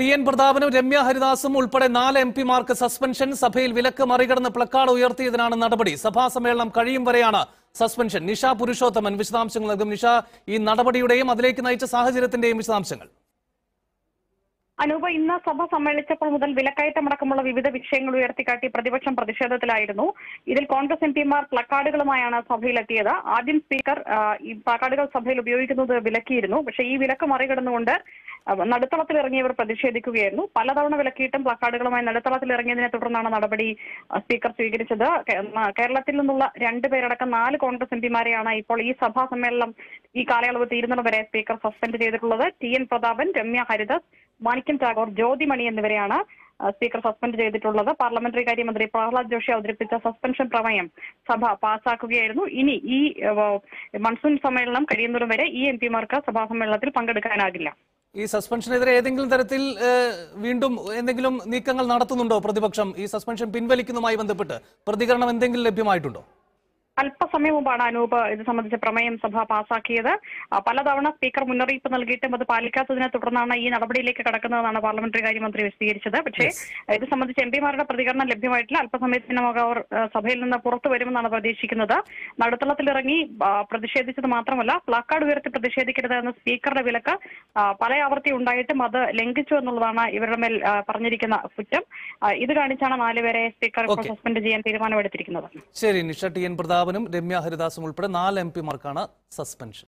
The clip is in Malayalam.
ടി എൻ പ്രതാപനും രമ്യ ഹരിദാസും ഉൾപ്പെടെ നാല് എം പിമാർക്ക് സസ്പെൻഷൻ സഭയിൽ വിലക്ക് മറികടന്ന് പ്ലക്കാർഡ് ഉയർത്തിയതിനാണ് നടപടി സഭാ സമ്മേളനം കഴിയും വരെയാണ് സസ്പെൻഷൻ നിഷ പുരുഷോത്തമൻ വിശദാംശങ്ങൾ നൽകും നിഷ ഈ നടപടിയുടെയും അതിലേക്ക് നയിച്ച സാഹചര്യത്തിന്റെയും വിശദാംശങ്ങൾ അനൂപ ഇന്ന് സഭ സമ്മേളിച്ചപ്പോൾ മുതൽ വിലക്കയറ്റമടക്കമുള്ള വിവിധ വിഷയങ്ങൾ ഉയർത്തിക്കാട്ടി പ്രതിപക്ഷം പ്രതിഷേധത്തിലായിരുന്നു ഇതിൽ കോൺഗ്രസ് എം പിമാർ പ്ലക്കാർഡുകളുമായാണ് സഭയിലെത്തിയത് ആദ്യം സ്പീക്കർ ആ, ഈ പ്ലക്കാർഡുകൾ സഭയിൽ ഉപയോഗിക്കുന്നത് വിലക്കിയിരുന്നു പക്ഷേ ഈ വിലക്ക് മറികടന്നുകൊണ്ട് ആ, നടുത്തളത്തിൽ ഇറങ്ങിയവർ പ്രതിഷേധിക്കുകയായിരുന്നു പലതവണ വിലക്കിയിട്ടും പ്ലക്കാർഡുകളുമായി നടുത്തളത്തിൽ ഇറങ്ങിയതിനെ തുടർന്നാണ് നടപടി ആ, സ്പീക്കർ സ്വീകരിച്ചത് കേ- ആ, കേരളത്തിൽ നിന്നുള്ള രണ്ടുപേരടക്കം നാല് കോൺഗ്രസ് എം പിമാരെയാണ് ഇപ്പോൾ ഈ സഭാ സമ്മേളനം ഈ കാലയളവ് തീരുന്നത് വരെ സ്പീക്കർ സസ്പെൻഡ് ചെയ്തിട്ടുള്ളത് ടി എൻ പ്രതാപൻ രമ്യ ഹരിദാസ് മാണിക്യം ടാഗോർ ജ്യോതിമണി എന്നിവരെയാണ് ആ, സ്പീക്കർ സസ്പെൻഡ് ചെയ്തിട്ടുള്ളത് പാർലമെന്ററി കാര്യമന്ത്രി പ്രഹ്ലാദ് ജോഷി അവതരിപ്പിച്ച സസ്പെൻഷൻ പ്രമേയം സഭ പാസാക്കുകയായിരുന്നു ഇനി ഈ ആ, മൺസൂൺ സമ്മേളനം കഴിയുന്നതും വരെ ഈ എം പിമാർക്ക് സഭാ സമ്മേളനത്തിൽ പങ്കെടുക്കാനാകില്ല ഈ സസ്പെൻഷനെതിരെ ഏതെങ്കിലും തരത്തിൽ ഏഹ്, വീണ്ടും എന്തെങ്കിലും നീക്കങ്ങൾ നടത്തുന്നുണ്ടോ പ്രതിപക്ഷം ഈ സസ്പെൻഷൻ പിൻവലിക്കുന്നതുമായി ബന്ധപ്പെട്ട് പ്രതികരണം എന്തെങ്കിലും ലഭ്യമായിട്ടുണ്ടോ അല്പസമയം മുമ്പാണ് അനൂപ് ഇത് സംബന്ധിച്ച പ്രമേയം സഭ പാസാക്കിയത് ആ, പലതവണ സ്പീക്കർ മുന്നറിയിപ്പ് നൽകിയിട്ടും അത് പാലിക്കാത്തതിനെ തുടർന്നാണ് ഈ നടപടിയിലേക്ക് കടക്കുന്നതെന്നാണ് പാർലമെന്ററി കാര്യമന്ത്രി വിശദീകരിച്ചത് പക്ഷേ ഇത് സംബന്ധിച്ച് എം പിമാരുടെ പ്രതികരണം ലഭ്യമായിട്ടില്ല അല്പസമയത്തിനകം അവർ ആ, സഭയിൽ നിന്ന് പുറത്തു വരുമെന്നാണ് പ്രതീക്ഷിക്കുന്നത് നടുത്തളത്തിലിറങ്ങി ആ, പ്രതിഷേധിച്ചത് മാത്രമല്ല പ്ലാക്കാർഡ് ഉയർത്തി പ്രതിഷേധിക്കരുത് എന്ന സ്പീക്കറുടെ വിലക്ക് ആ, പല ആവർത്തി ഉണ്ടായിട്ടും അത് ലംഘിച്ചു എന്നുള്ളതാണ് ഇവരുടെ മേൽ ആ, പറഞ്ഞിരിക്കുന്ന കുറ്റം ആ, ഇത് കാണിച്ചാണ് നാലുപേരെ സ്പീക്കർ ഇപ്പോൾ Okay. സസ്പെൻഡ് ചെയ്യാൻ തീരുമാനമെടുത്തിരിക്കുന്നത് ശരി നിഷ ടി എൻ പ്രതാപനും രമ്യ ഹരിദാസും ഉൾപ്പെടെ നാല് എം പിമാർക്കാണ് സസ്പെൻഷൻ